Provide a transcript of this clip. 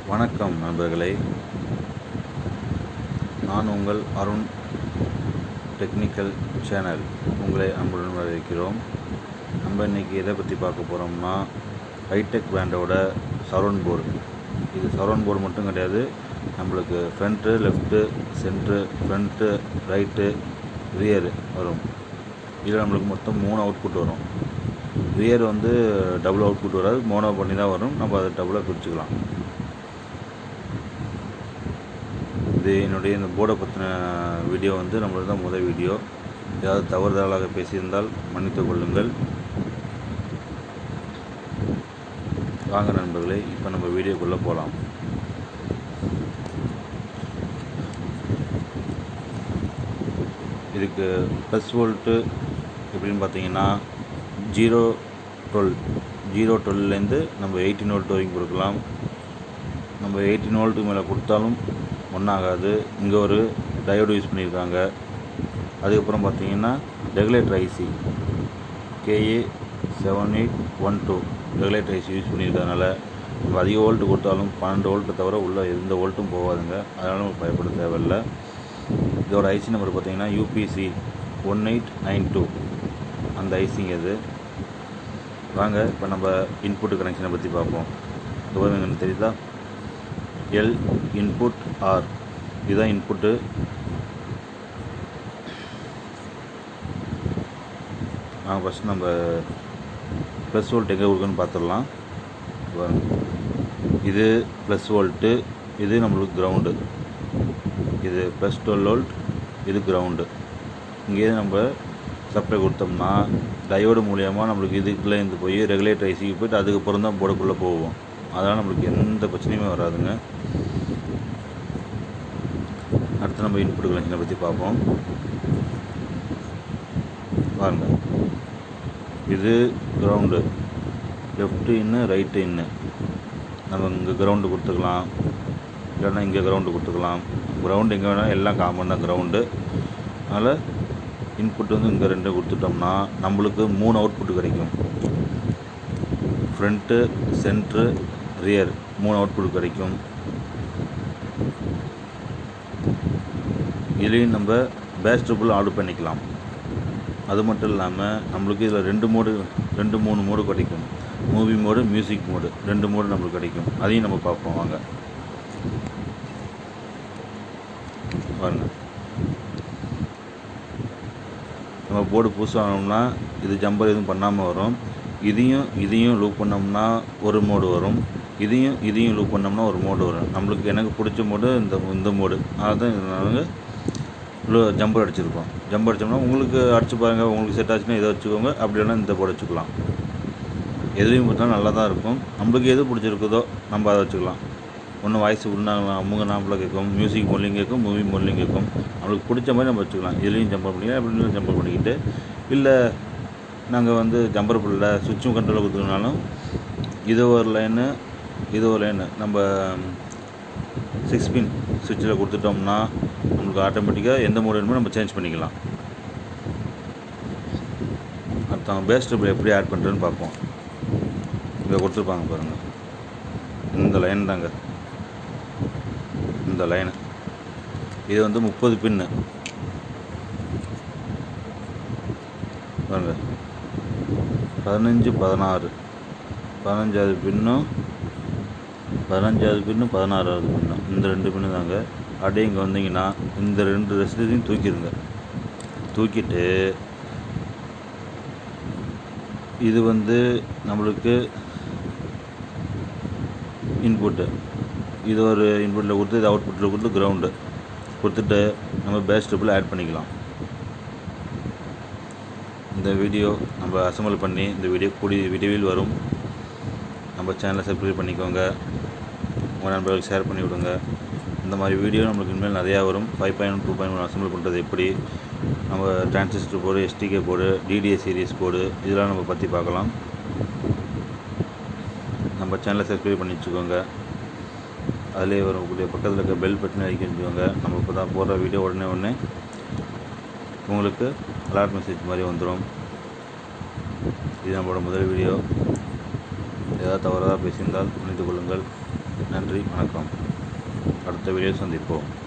வணக்கம் நண்பர்களே நான் உங்கள் அருண் டெக்னிக்கல் சேனல் உங்களை அன்புடன் வரவேற்கிறோம் நம்ம இன்றைக்கி எதை பற்றி பார்க்க போகிறோம்னா ஹைடெக் பிராண்டோட சரௌண்ட் போர்டு இது சரௌண்ட் போர்டு மட்டும் கிடையாது நம்மளுக்கு front left centre front right rear வரும் இதில் நம்மளுக்கு மொத்தம் மூணு அவுட்புட் வரும் ரியர் வந்து டபுள் அவுட்புட் வராது மோனோ பண்ணி தான் வரும் நம்ம அதை டபுளாக பிரிச்சுக்கலாம் இது என்னுடைய இந்த போர்டை பற்றின வீடியோ வந்து நம்மளது தான் முதல் வீடியோ ஏதாவது தவறுதலாக பேசியிருந்தால் மன்னித்துக் கொள்ளுங்கள் வாங்க நண்பர்களே இப்போ நம்ம வீடியோக்குள்ளே போகலாம் இதுக்கு ப்ளஸ் வோல்ட்டு எப்படின்னு பார்த்தீங்கன்னா ஜீரோ டுவெல் ஜீரோ டுவெல்லேருந்து நம்ம எயிட்டின் வோல்ட் வரைக்கும் கொடுக்கலாம் நம்ம எயிட்டின் வோல்ட்டுக்கு மேலே கொடுத்தாலும் ஒன்றாகாது இங்கே ஒரு டயோடு யூஸ் பண்ணியிருக்காங்க அதுக்கப்புறம் பார்த்தீங்கன்னா regulator IC KA seven eight one two regulator IC use பண்ணியிருக்கறதுனால நம்ம அதிக வோல்ட்டு கொடுத்தாலும் பன்னெண்டு வோல்ட்டு தவிர உள்ள எந்த வோல்ட்டும் போகாதுங்க அதனால் நம்ம பயப்பட தேவையில்லை இதோட ஐசி நம்பர் பார்த்தீங்கன்னா UPC one eight nine two அந்த ஐசிங்க இது வாங்க இப்போ நம்ம இன்புட் கனெக்ஷனை பற்றி பார்ப்போம் இது எனக்கு தெரியுதா எல் இன்புட் ஆர் இதுதான் இன்புட்டு நாங்கள் ஃபஸ்ட் நம்ம ப்ளஸ் வோல்ட் எங்கே கொடுக்குன்னு பார்த்துடலாம் பாருங்க இது ப்ளஸ் வோல்ட்டு இது நம்மளுக்கு கிரவுண்டு இது ப்ளஸ் டுவெல் வோல்ட் இது கிரவுண்டு இங்கேயே நம்ம சப்ளை கொடுத்தோம்னா டயோடு மூலியமாக நம்மளுக்கு இதுக்குள்ளே இருந்து போய் ரெகுலேட்டர் ஐசிக்கு போயிட்டு அதுக்கப்புறம் தான் போர்டுக்குள்ளே போவோம் அதனால் நம்மளுக்கு எந்த பிரச்சனையுமே வராதுங்க அடுத்து நம்ம இன்புட் கனெக்ஷனை பற்றி பார்ப்போம் பாருங்க இது கிரவுண்டு லெஃப்ட்டு இன்னு ரைட்டு இன்னு நம்ம இங்கே கிரவுண்டு கொடுத்துக்கலாம் இல்லைன்னா இங்கே கிரவுண்டு கொடுத்துக்கலாம் கிரவுண்டு எங்கே வேணாலும் எல்லாம் காமன் தான் கிரவுண்டு அதனால் இன்புட் வந்து இங்கே ரெண்டு கொடுத்துட்டோம்னா நம்மளுக்கு மூணு அவுட்புட் கிடைக்கும் ஃப்ரண்ட்டு சென்ட்ரு ரியர் மூணு அவுட்புட் கிடைக்கும் இதுலேயும் நம்ம பேஸ் ட்ரிபிள் ஆர்டர் பண்ணிக்கலாம் அது மட்டும் இல்லாமல் நம்மளுக்கு இதில் ரெண்டு மோடு ரெண்டு மூணு மோடு கிடைக்கும் மூவி மோடு மியூசிக் மோடு ரெண்டு மோடு நம்மளுக்கு கிடைக்கும் அதையும் நம்ம பார்ப்போம் வாங்க பாருங்க நம்ம போர்டு புதுசானோம்னா இது ஜம்பர் எதுவும் பண்ணாமல் வரும் இதையும் இதையும் லூப் பண்ணோம்னா ஒரு மோடு வரும் இதையும் இதையும் லூப் பண்ணோம்னா ஒரு மோடு வரும் நம்மளுக்கு எனக்கு பிடிச்ச மோடு இந்த இந்த மோடு அதுதான் நாங்கள் இவ்வளோ ஜம்பர் அடிச்சிருக்கோம் ஜம்பர் அடித்தோம்னா உங்களுக்கு அடிச்சு பாருங்கள் உங்களுக்கு செட் ஆச்சுன்னா இதை வச்சுக்கோங்க அப்படி இல்லைன்னா இந்த போர்டு வச்சுக்கலாம் எதுலையும் பார்த்தா நல்லா தான் இருக்கும் நம்மளுக்கு எது பிடிச்சிருக்குதோ நம்ம அதை வச்சுக்கலாம் ஒன்று வாய்ஸ் உண்டாங்க அம்முங்க நாம்பில் கேட்கும் மியூசிக் மொழியும் கேட்கும் மூவி மொழியும் கேட்கும் நம்மளுக்கு பிடிச்ச மாதிரி நம்ம வச்சுக்கலாம் இதுலேயும் ஜம்பர் பண்ணிக்கலாம் அப்படின்னு ஜம்பர் பண்ணிக்கிட்டு இல்லை நாங்கள் வந்து ஜம்பர் பிள்ளை சுவிட்சும் கண்ட்ரோல் கொடுத்துருனாலும் இது ஒரு லைனு இது ஒரு லைனு நம்ம சிக்ஸ் பின் சுவிட்சில் கொடுத்துட்டோம்னா நம்மளுக்கு ஆட்டோமேட்டிக்காக எந்த மோடு வேணுமோ நம்ம சேஞ்ச் பண்ணிக்கலாம் அடுத்தவங்க பேஸ் ட்ரிபிள் எப்படி ஆட் பண்ணுறதுன்னு பார்ப்போம் இங்கே கொடுத்துருப்பாங்க பாருங்கள் இந்த லைன் தாங்க இந்த லைனு இது வந்து முப்பது பின்னு பாருங்க பதினஞ்சு பதினாறு பதினஞ்சாவது பின்னும் பதினஞ்சாவது பின்னும் பதினாறாவது பின்னும் இந்த ரெண்டு பின்னு தாங்க அப்படியே இங்கே வந்தீங்கன்னா இந்த ரெண்டு ரெசிலையும் தூக்கிடுங்க தூக்கிட்டு இது வந்து நம்மளுக்கு இன்புட்டு இது ஒரு இன்புட்டில் கொடுத்து இது அவுட்புட்டில் கொடுத்து கிரவுண்டு கொடுத்துட்டு நம்ம பேஸ் ட்ரிபிள் ஆட் பண்ணிக்கலாம் இந்த வீடியோ நம்ம அசம்பிள் பண்ணி இந்த வீடியோ கூடிய விரைவில் வரும் நம்ம சேனலை சப்ஸ்கிரைப் பண்ணிக்கோங்க உங்கள் நண்பர்களுக்கு ஷேர் பண்ணி விடுங்க இந்த மாதிரி வீடியோ நம்மளுக்கு இனிமேல் நிறையா வரும் five point two point one assemble பண்ணுறது எப்படி நம்ம transistor board SDK board TDA series board இதெல்லாம் நம்ம பற்றி பார்க்கலாம் நம்ம சேனலை சப்ஸ்கிரைப் பண்ணி வச்சுக்கோங்க அதிலே வரக்கூடிய பக்கத்தில் இருக்க பெல் பட்டனை அடிக்க வச்சுக்கோங்க நம்ம இப்போ தான் போடுற வீடியோ உடனே உடனே உங்களுக்கு அலர்ட் மெசேஜ் மாதிரி வந்துடும் இது நம்மளோட முதல் வீடியோ ஏதாவது தவறாக பேசியிருந்தால் மன்னித்துக் கொள்ளுங்கள் நன்றி வணக்கம் அடுத்த வீடியோ சந்திப்போம்